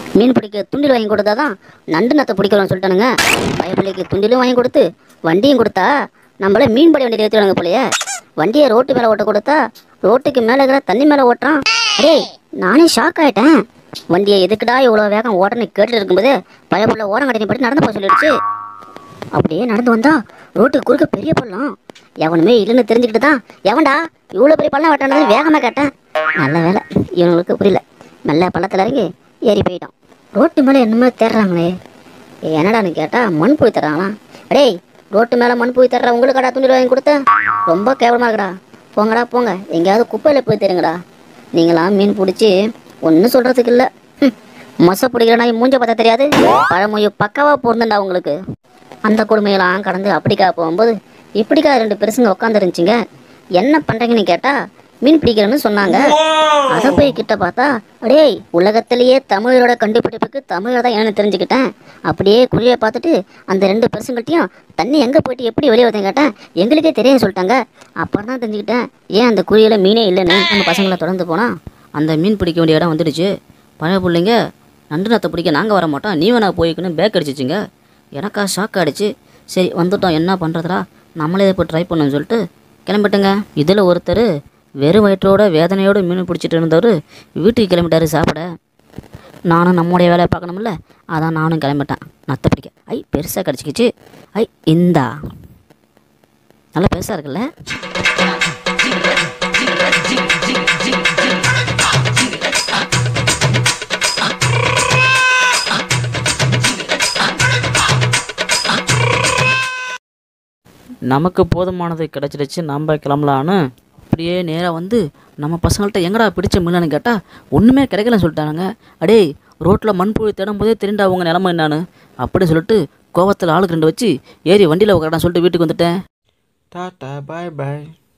மீன் பிடிக்க துண்டில் வாங்கி கொடுத்தா தான் நண்டு நத்தை பிடிக்கிறோம்னு சொல்லிட்டானுங்க பயப்பிள்ளைக்கு துண்டிலும் வாங்கி கொடுத்து வண்டியும் கொடுத்தா நம்மள மீன் படி வண்டி ஏற்றுவாங்க போலயே வண்டியை ரோட்டு மேலே ஓட்ட கொடுத்தா ரோட்டுக்கு மேலே இருக்கிற தண்ணி மேலே ஓட்டுறான் டேய் நானே ஷாக் ஆயிட்டேன் வண்டியை எதுக்குடா இவ்வளோ வேகம் ஓட்டன்னு கேட்டுட்டு இருக்கும்போது பயப்புள்ள ஓரம் கட்டி படி நடந்து போக சொல்லிடுச்சு அப்படியே நடந்து வந்தா ரோட்டுக்கு குறுக்க பெரிய பள்ளம் எவனுமே இல்லைன்னு தெரிஞ்சுக்கிட்டு தான் எவன்டா இவ்வளோ பெரிய பள்ளம் வெட்டானது வேகமாக கேட்டேன் நல்ல வேலை இவனுங்களுக்கு புரியல மெல்ல பள்ளத்தில் இறங்கி ஏறி போயிட்டான் ரோட்டு மேலே என்னமோ தேடுறாங்களே என்னடான்னு கேட்டால் மண் போய் தர்றாங்களாம் டேய் ரோட்டு மேலே மண் போய் தர்ற உங்களுக்கு கடா துணி வாங்கி கொடுத்தேன் ரொம்ப கேவலமாக இருக்குடா போங்கடா போங்க எங்கேயாவது குப்பையில் போய் தருங்கடா நீங்களாம் மீன் பிடிச்சி ஒன்றும் சொல்கிறதுக்கு இல்லை மொசை பிடிக்கிற நாய் மூஞ்ச பார்த்தா தெரியாது பழமொழி பக்காவாக பொருந்துண்டா உங்களுக்கு அந்த கொடுமையெல்லாம் கடந்து அப்படிக்கா போகும்போது இப்படிக்கா ரெண்டு பெருசுங்க உட்காந்துருந்துச்சிங்க என்ன பண்ணுறீங்கன்னு கேட்டால் மீன் பிடிக்கிறேன்னு சொன்னாங்க அதை போய் கிட்ட பார்த்தா அடேய் உலகத்திலேயே தமிழரோட கண்டுபிடிப்புக்கு தமிழர் தான் என்னன்னு தெரிஞ்சுக்கிட்டேன் அப்படியே குழியை பார்த்துட்டு அந்த ரெண்டு பெருசுங்கள்ட்டையும் தண்ணி எங்கே போயிட்டு எப்படி வெளியே வருதுன்னு கேட்டேன் எங்களுக்கே தெரியும் சொல்லிட்டாங்க அப்புறம் தான் தெரிஞ்சுக்கிட்டேன் ஏன் அந்த குழியில் மீனே இல்லைன்னு நம்ம பசங்களை தொடர்ந்து போனால் அந்த மீன் பிடிக்க வேண்டிய இடம் வந்துடுச்சு பழைய பிள்ளைங்க நண்டு நத்தை பிடிக்க நாங்கள் வர மாட்டோம் நீ வேணா போய்க்குன்னு பேக் அடிச்சிச்சுங்க எனக்கா ஷாக் ஆகிடுச்சு சரி வந்துட்டோம் என்ன பண்ணுறதுடா நம்மளே இப்போ ட்ரை பண்ணோம்னு சொல்லிட்டு கிளம்பிட்டுங்க இதில் ஒருத்தர் வெறும் வயிற்றோட வேதனையோடு மீன் பிடிச்சிட்டு இருந்தவர் வீட்டுக்கு கிளம்பிட்டாரு சாப்பிட நானும் நம்முடைய வேலையை பார்க்கணும்ல அதான் நானும் கிளம்பிட்டேன் நத்தை பிடிக்க ஐ பெருசாக கிடச்சிக்கிச்சு ஐ இந்தா நல்லா பெருசாக இருக்குல்ல நமக்கு போதுமானது கிடச்சிடுச்சு நம்ம கிளம்பலான்னு அப்படியே நேராக வந்து நம்ம பசங்கள்ட்ட எங்கடா பிடிச்ச மீனான்னு கேட்டால் ஒன்றுமே கிடைக்கலன்னு சொல்லிட்டானுங்க அடேய் ரோட்டில் மண் புழு தேடும் போதே தெரிண்டா அவங்க நிலமை என்னான்னு அப்படி சொல்லிட்டு கோவத்தில் ஆளுக்கு ரெண்டு வச்சு ஏறி வண்டியில் உட்காரடா சொல்லிட்டு வீட்டுக்கு வந்துட்டேன் டாட்டா பாய் பாய்